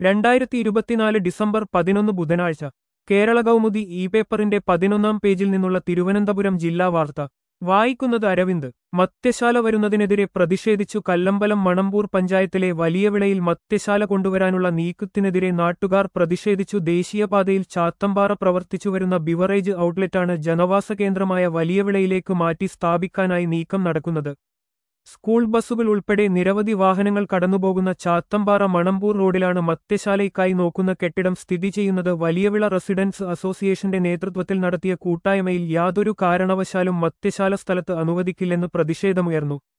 രണ്ടായിരത്തി ഇരുപത്തിനാല് ഡിസംബർ പതിനൊന്ന് ബുധനാഴ്ച കേരള കൗമുദി ഇ പേപ്പറിന്റെ പതിനൊന്നാം പേജിൽ നിന്നുള്ള തിരുവനന്തപുരം ജില്ലാ വാർത്ത വായിക്കുന്നത് അരവിന്ദ് മദ്യശാല വരുന്നതിനെതിരെ പ്രതിഷേധിച്ചു കല്ലമ്പലം മണമ്പൂർ പഞ്ചായത്തിലെ വലിയവിളയിൽ മദ്യശാല കൊണ്ടുവരാനുള്ള നീക്കത്തിനെതിരെ നാട്ടുകാർ പ്രതിഷേധിച്ചു ദേശീയപാതയിൽ ചാത്തമ്പാറ പ്രവർത്തിച്ചുവരുന്ന ബിവറേജ് ഔട്ട്ലെറ്റാണ് ജനവാസ കേന്ദ്രമായ വലിയവിളയിലേക്ക് മാറ്റി സ്ഥാപിക്കാനായി നീക്കം നടക്കുന്നത് സ്കൂൾ ബസ്സുകൾ ഉൾപ്പെടെ നിരവധി വാഹനങ്ങൾ കടന്നുപോകുന്ന ചാത്തമ്പാറ മണമ്പൂർ റോഡിലാണ് മദ്യശാലയ്ക്കായി നോക്കുന്ന കെട്ടിടം സ്ഥിതി ചെയ്യുന്നത് വലിയവിള റെസിഡൻസ് അസോസിയേഷന്റെ നേതൃത്വത്തിൽ നടത്തിയ കൂട്ടായ്മയിൽ യാതൊരു കാരണവശാലും മദ്യശാല സ്ഥലത്ത് അനുവദിക്കില്ലെന്ന് പ്രതിഷേധമുയർന്നു